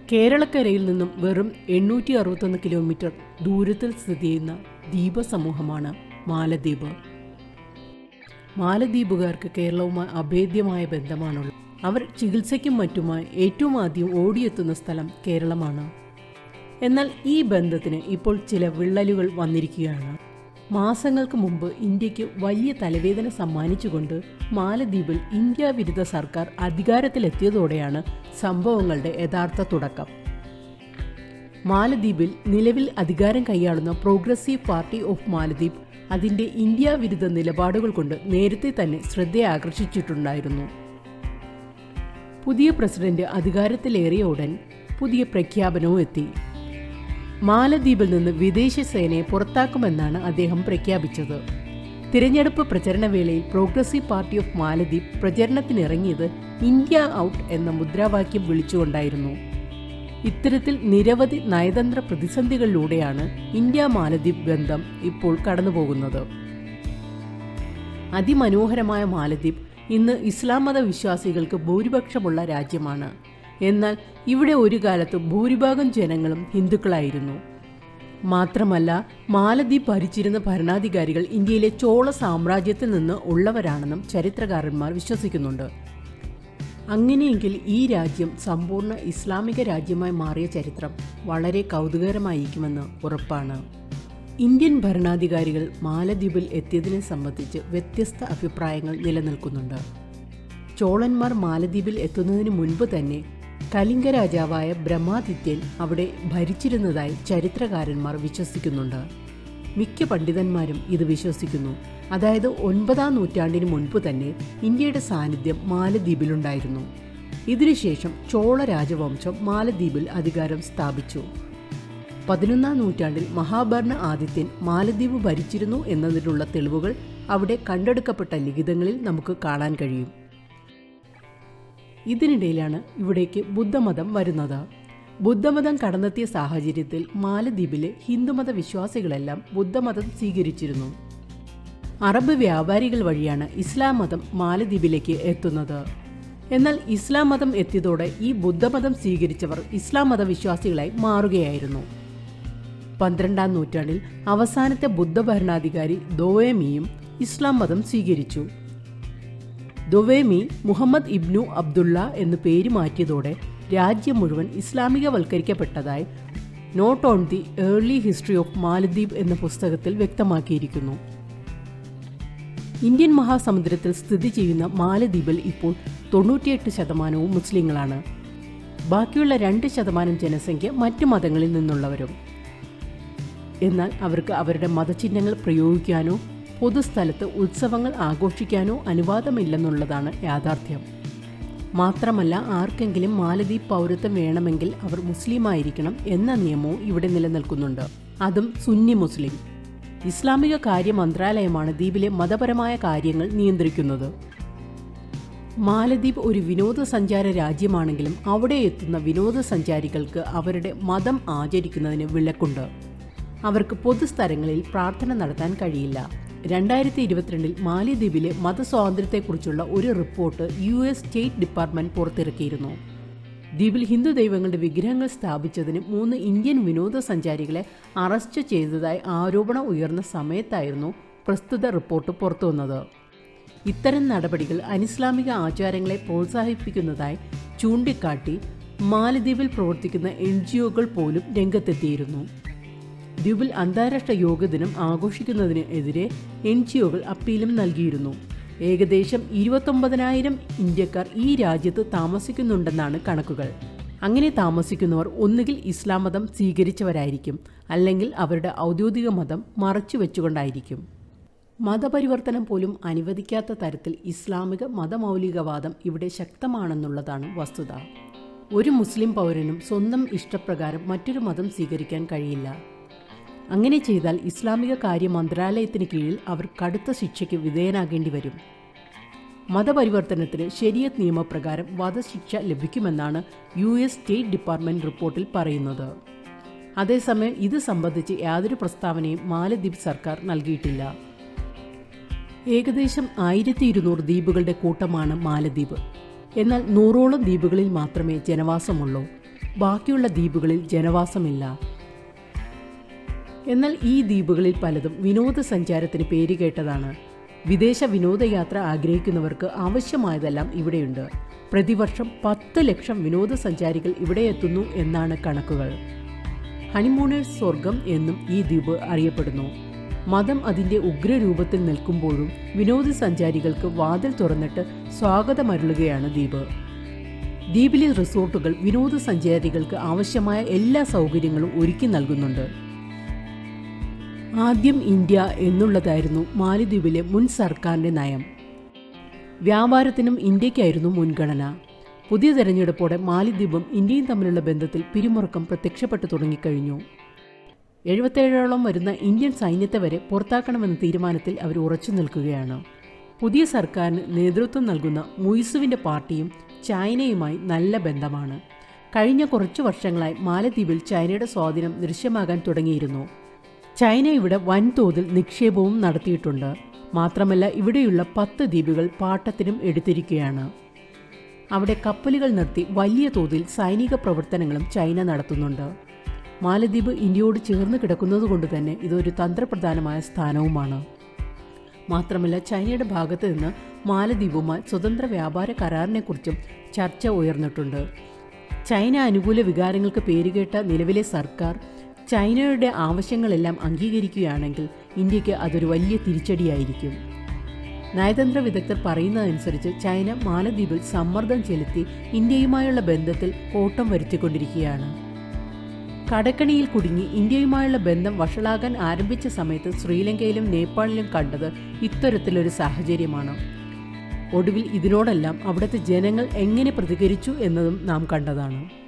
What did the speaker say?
കേരളക്കരയിൽ നിന്നും വെറും എണ്ണൂറ്റി അറുപത്തൊന്ന് കിലോമീറ്റർ ദൂരത്തിൽ സ്ഥിതി ചെയ്യുന്ന ദ്വീപസമൂഹമാണ് മാലദ്വീപ് മാലദ്വീപുകാർക്ക് കേരളവുമായി അഭേദ്യമായ ബന്ധമാണുള്ളത് അവർ ചികിത്സയ്ക്കും മറ്റുമായി ഏറ്റവും ആദ്യം ഓടിയെത്തുന്ന സ്ഥലം കേരളമാണ് എന്നാൽ ഈ ബന്ധത്തിന് ഇപ്പോൾ ചില വിള്ളലുകൾ വന്നിരിക്കുകയാണ് മാസങ്ങൾക്ക് മുമ്പ് ഇന്ത്യക്ക് വലിയ തലവേദന സമ്മാനിച്ചുകൊണ്ട് മാലദ്വീപിൽ ഇന്ത്യ വിരുദ്ധ സർക്കാർ അധികാരത്തിലെത്തിയതോടെയാണ് സംഭവങ്ങളുടെ യഥാർത്ഥ തുടക്കം മാലദ്വീപിൽ നിലവിൽ അധികാരം കൈയാളുന്ന പ്രോഗ്രസീവ് പാർട്ടി ഓഫ് മാലദ്വീപ് അതിന്റെ ഇന്ത്യ വിരുദ്ധ നിലപാടുകൾ കൊണ്ട് നേരത്തെ തന്നെ ശ്രദ്ധയാകർഷിച്ചിട്ടുണ്ടായിരുന്നു പുതിയ പ്രസിഡന്റ് അധികാരത്തിലേറിയ ഉടൻ പുതിയ പ്രഖ്യാപനവും എത്തി മാലദ്വീപിൽ നിന്ന് വിദേശ സേനയെ പുറത്താക്കുമെന്നാണ് അദ്ദേഹം പ്രഖ്യാപിച്ചത് തിരഞ്ഞെടുപ്പ് പ്രചരണ വേളയിൽ പ്രോഗ്രസീവ് പാർട്ടി ഓഫ് മാലദ്വീപ് പ്രചരണത്തിനിറങ്ങിയത് ഇന്ത്യ ഔട്ട് എന്ന മുദ്രാവാക്യം വിളിച്ചുകൊണ്ടായിരുന്നു ഇത്തരത്തിൽ നിരവധി നയതന്ത്ര പ്രതിസന്ധികളിലൂടെയാണ് ഇന്ത്യ മാലദ്വീപ് ബന്ധം ഇപ്പോൾ കടന്നുപോകുന്നത് അതിമനോഹരമായ മാലദ്വീപ് ഇന്ന് ഇസ്ലാം മത വിശ്വാസികൾക്ക് ഭൂരിപക്ഷമുള്ള രാജ്യമാണ് എന്നാൽ ഇവിടെ ഒരു കാലത്ത് ഭൂരിഭാഗം ജനങ്ങളും ഹിന്ദുക്കളായിരുന്നു മാത്രമല്ല മാലദ്വീപ് ഭരിച്ചിരുന്ന ഭരണാധികാരികൾ ഇന്ത്യയിലെ ചോള സാമ്രാജ്യത്തിൽ നിന്ന് ഉള്ളവരാണെന്നും ചരിത്രകാരന്മാർ വിശ്വസിക്കുന്നുണ്ട് അങ്ങനെയെങ്കിൽ ഈ രാജ്യം സമ്പൂർണ്ണ ഇസ്ലാമിക രാജ്യമായി മാറിയ ചരിത്രം വളരെ കൗതുകകരമായിരിക്കുമെന്ന് ഉറപ്പാണ് ഇന്ത്യൻ ഭരണാധികാരികൾ മാലദ്വീപിൽ എത്തിയതിനെ സംബന്ധിച്ച് വ്യത്യസ്ത അഭിപ്രായങ്ങൾ നിലനിൽക്കുന്നുണ്ട് ചോളന്മാർ മാലദ്വീപിൽ എത്തുന്നതിന് മുൻപ് തന്നെ കലിംഗ രാജാവായ ബ്രഹ്മാദിത്യൻ അവിടെ ഭരിച്ചിരുന്നതായി ചരിത്രകാരന്മാർ വിശ്വസിക്കുന്നുണ്ട് മിക്ക പണ്ഡിതന്മാരും ഇത് വിശ്വസിക്കുന്നു അതായത് ഒൻപതാം നൂറ്റാണ്ടിന് മുൻപ് തന്നെ ഇന്ത്യയുടെ സാന്നിധ്യം മാലദ്വീപിലുണ്ടായിരുന്നു ഇതിനുശേഷം ചോള രാജവംശം മാലദ്വീപിൽ അധികാരം സ്ഥാപിച്ചു പതിനൊന്നാം നൂറ്റാണ്ടിൽ മഹാഭരണ ആദിത്യൻ മാലദ്വീപ് ഭരിച്ചിരുന്നു എന്നതിനുള്ള തെളിവുകൾ അവിടെ കണ്ടെടുക്കപ്പെട്ട ലിഖിതങ്ങളിൽ നമുക്ക് കാണാൻ കഴിയും ഇതിനിടയിലാണ് ഇവിടേക്ക് ബുദ്ധമതം വരുന്നത് ബുദ്ധമതം കടന്നെത്തിയ സാഹചര്യത്തിൽ മാലദ്വീപിലെ ഹിന്ദുമത വിശ്വാസികളെല്ലാം ബുദ്ധമതം സ്വീകരിച്ചിരുന്നു അറബ് വ്യാപാരികൾ വഴിയാണ് ഇസ്ലാം മതം മാലദ്വീപിലേക്ക് എത്തുന്നത് എന്നാൽ ഇസ്ലാം മതം എത്തിയതോടെ ഈ ബുദ്ധമതം സ്വീകരിച്ചവർ ഇസ്ലാം മത വിശ്വാസികളായി മാറുകയായിരുന്നു പന്ത്രണ്ടാം നൂറ്റാണ്ടിൽ അവസാനത്തെ ബുദ്ധ ഭരണാധികാരി ദോവേമിയും ഇസ്ലാം മതം സ്വീകരിച്ചു ദൊവേമി മുഹമ്മദ് ഇബ്നു അബ്ദുള്ള എന്ന് പേര് മാറ്റിയതോടെ രാജ്യം മുഴുവൻ ഇസ്ലാമികവൽക്കരിക്കപ്പെട്ടതായി note on the early history of Maldives എന്ന പുസ്തകത്തിൽ വ്യക്തമാക്കിയിരിക്കുന്നു ഇന്ത്യൻ മഹാസമുദ്രത്തിൽ സ്ഥിതി ചെയ്യുന്ന മാലദ്വീപിൽ ഇപ്പോൾ തൊണ്ണൂറ്റിയെട്ട് ശതമാനവും മുസ്ലിങ്ങളാണ് ബാക്കിയുള്ള രണ്ട് ശതമാനം ജനസംഖ്യ മറ്റു മതങ്ങളിൽ നിന്നുള്ളവരും എന്നാൽ അവർക്ക് അവരുടെ മതചിഹ്നങ്ങൾ പ്രയോഗിക്കാനോ പൊതുസ്ഥലത്ത് ഉത്സവങ്ങൾ ആഘോഷിക്കാനോ അനുവാദമില്ലെന്നുള്ളതാണ് യാഥാർത്ഥ്യം മാത്രമല്ല ആർക്കെങ്കിലും മാലദ്വീപ് പൗരത്വം വേണമെങ്കിൽ അവർ മുസ്ലിമായിരിക്കണം എന്ന നിയമവും ഇവിടെ നിലനിൽക്കുന്നുണ്ട് അതും സുന്നി മുസ്ലിം ഇസ്ലാമിക കാര്യ മന്ത്രാലയമാണ് ദ്വീപിലെ മതപരമായ കാര്യങ്ങൾ നിയന്ത്രിക്കുന്നത് മാലദ്വീപ് ഒരു വിനോദസഞ്ചാര രാജ്യമാണെങ്കിലും അവിടെ എത്തുന്ന വിനോദസഞ്ചാരികൾക്ക് അവരുടെ മതം ആചരിക്കുന്നതിന് വിലക്കുണ്ട് അവർക്ക് പൊതുസ്ഥലങ്ങളിൽ പ്രാർത്ഥന നടത്താൻ കഴിയില്ല രണ്ടായിരത്തി ഇരുപത്തിരണ്ടിൽ മാലിദ്വീപിലെ മതസ്വാതന്ത്ര്യത്തെക്കുറിച്ചുള്ള ഒരു report U S state department പുറത്തിറക്കിയിരുന്നു ദ്വീപിൽ ഹിന്ദു ദൈവങ്ങളുടെ വിഗ്രഹങ്ങൾ സ്ഥാപിച്ചതിന് മൂന്ന് ഇന്ത്യൻ വിനോദസഞ്ചാരികളെ അറസ്റ്റ് ചെയ്തതായി ആരോപണം ഉയർന്ന സമയത്തായിരുന്നു പ്രസ്തുത റിപ്പോർട്ട് പുറത്തുവന്നത് ഇത്തരം നടപടികൾ അനിസ്ലാമിക ആചാരങ്ങളെ പ്രോത്സാഹിപ്പിക്കുന്നതായി ചൂണ്ടിക്കാട്ടി മാലദ്വീപിൽ പ്രവർത്തിക്കുന്ന എൻ ജി ഒകൾ പോലും രംഗത്തെത്തിയിരുന്നു ദ്വീപിൽ അന്താരാഷ്ട്ര യോഗ ദിനം ആഘോഷിക്കുന്നതിന് എതിരെ എൻ ജി ഒകൾ അപ്പീലും നൽകിയിരുന്നു ഏകദേശം ഇരുപത്തൊമ്പതിനായിരം ഇന്ത്യക്കാർ ഈ രാജ്യത്ത് താമസിക്കുന്നുണ്ടെന്നാണ് കണക്കുകൾ അങ്ങനെ താമസിക്കുന്നവർ ഒന്നുകിൽ ഇസ്ലാം മതം സ്വീകരിച്ചവരായിരിക്കും അല്ലെങ്കിൽ അവരുടെ ഔദ്യോഗിക മതം മറച്ചു വെച്ചുകൊണ്ടായിരിക്കും മതപരിവർത്തനം പോലും അനുവദിക്കാത്ത തരത്തിൽ ഇസ്ലാമിക മതമൗലികവാദം ഇവിടെ ശക്തമാണെന്നുള്ളതാണ് വസ്തുത ഒരു മുസ്ലിം പൗരനും സ്വന്തം ഇഷ്ടപ്രകാരം മറ്റൊരു മതം സ്വീകരിക്കാൻ കഴിയില്ല അങ്ങനെ ചെയ്താൽ ഇസ്ലാമിക കാര്യ മന്ത്രാലയത്തിന് കീഴിൽ അവർ കടുത്ത ശിക്ഷയ്ക്ക് വിധേയനാകേണ്ടി വരും മതപരിവർത്തനത്തിന് ശരിയത്ത് നിയമപ്രകാരം വധശിക്ഷ ലഭിക്കുമെന്നാണ് യു എസ് സ്റ്റേറ്റ് ഡിപ്പാർട്ട്മെന്റ് റിപ്പോർട്ടിൽ പറയുന്നത് അതേസമയം ഇത് സംബന്ധിച്ച് യാതൊരു പ്രസ്താവനയും മാലദ്വീപ് സർക്കാർ നൽകിയിട്ടില്ല ഏകദേശം ആയിരത്തി ഇരുന്നൂറ് ദ്വീപുകളുടെ കൂട്ടമാണ് മാലദ്വീപ് എന്നാൽ നൂറോളം ദ്വീപുകളിൽ മാത്രമേ ജനവാസമുള്ളൂ ബാക്കിയുള്ള ദ്വീപുകളിൽ ജനവാസമില്ല എന്നാൽ ഈ ദ്വീപുകളിൽ പലതും വിനോദസഞ്ചാരത്തിന് പേരുകേട്ടതാണ് വിദേശ വിനോദയാത്ര ആഗ്രഹിക്കുന്നവർക്ക് ആവശ്യമായതെല്ലാം ഇവിടെയുണ്ട് പ്രതിവർഷം പത്ത് ലക്ഷം വിനോദസഞ്ചാരികൾ ഇവിടെ എത്തുന്നു എന്നാണ് കണക്കുകൾ ഹണിമൂണേഴ്സ് സ്വർഗം എന്നും ഈ ദ്വീപ് അറിയപ്പെടുന്നു മതം അതിൻ്റെ ഉഗ്രരൂപത്തിൽ നിൽക്കുമ്പോഴും വിനോദസഞ്ചാരികൾക്ക് വാതിൽ തുറന്നിട്ട് സ്വാഗതമരുളുകയാണ് ദ്വീപ് ദ്വീപിലെ റിസോർട്ടുകൾ വിനോദസഞ്ചാരികൾക്ക് ആവശ്യമായ എല്ലാ സൗകര്യങ്ങളും ഒരുക്കി നൽകുന്നുണ്ട് ആദ്യം ഇന്ത്യ എന്നുള്ളതായിരുന്നു മാലിദ്വീപിലെ മുൻ സർക്കാരിൻ്റെ നയം വ്യാപാരത്തിനും ഇന്ത്യക്കായിരുന്നു മുൻഗണന പുതിയ തെരഞ്ഞെടുപ്പോടെ മാലിദ്വീപും ഇന്ത്യയും തമ്മിലുള്ള ബന്ധത്തിൽ പിരിമുറുക്കം പ്രത്യക്ഷപ്പെട്ടു തുടങ്ങിക്കഴിഞ്ഞു എഴുപത്തേഴോളം വരുന്ന ഇന്ത്യൻ സൈന്യത്തെ വരെ പുറത്താക്കണമെന്ന തീരുമാനത്തിൽ അവർ ഉറച്ചു നിൽക്കുകയാണ് പുതിയ സർക്കാരിന് നേതൃത്വം നൽകുന്ന മുയിസുവിൻ്റെ പാർട്ടിയും ചൈനയുമായി നല്ല ബന്ധമാണ് കഴിഞ്ഞ കുറച്ചു വർഷങ്ങളായി മാലദ്വീപിൽ ചൈനയുടെ സ്വാധീനം ദൃശ്യമാകാൻ തുടങ്ങിയിരുന്നു ചൈന ഇവിടെ വൻതോതിൽ നിക്ഷേപവും നടത്തിയിട്ടുണ്ട് മാത്രമല്ല ഇവിടെയുള്ള പത്ത് ദ്വീപുകൾ പാട്ടത്തിനും എടുത്തിരിക്കുകയാണ് അവിടെ കപ്പലുകൾ നിർത്തി വലിയ തോതിൽ സൈനിക പ്രവർത്തനങ്ങളും ചൈന നടത്തുന്നുണ്ട് മാലദ്വീപ് ഇന്ത്യയോട് ചേർന്ന് കിടക്കുന്നതുകൊണ്ട് തന്നെ ഇതൊരു തന്ത്രപ്രധാനമായ സ്ഥാനവുമാണ് മാത്രമല്ല ചൈനയുടെ ഭാഗത്ത് നിന്ന് മാലദ്വീപുമായി സ്വതന്ത്ര വ്യാപാര കരാറിനെക്കുറിച്ചും ചർച്ച ഉയർന്നിട്ടുണ്ട് ചൈന അനുകൂല വികാരങ്ങൾക്ക് പേരുകേട്ട നിലവിലെ സർക്കാർ ചൈനയുടെ ആവശ്യങ്ങളെല്ലാം അംഗീകരിക്കുകയാണെങ്കിൽ ഇന്ത്യക്ക് അതൊരു വലിയ തിരിച്ചടിയായിരിക്കും നയതന്ത്ര വിദഗ്ധർ പറയുന്നതനുസരിച്ച് ചൈന മാലദ്വീപിൽ സമ്മർദ്ദം ചെലുത്തി ഇന്ത്യയുമായുള്ള ബന്ധത്തിൽ കോട്ടം വരുത്തിക്കൊണ്ടിരിക്കുകയാണ് കടക്കണിയിൽ കുടുങ്ങി ഇന്ത്യയുമായുള്ള ബന്ധം വഷളാകാൻ ആരംഭിച്ച സമയത്ത് ശ്രീലങ്കയിലും നേപ്പാളിലും കണ്ടത് ഇത്തരത്തിലൊരു സാഹചര്യമാണ് ഒടുവിൽ ഇതിനോടെല്ലാം അവിടുത്തെ ജനങ്ങൾ എങ്ങനെ പ്രതികരിച്ചു എന്നതും നാം കണ്ടതാണ്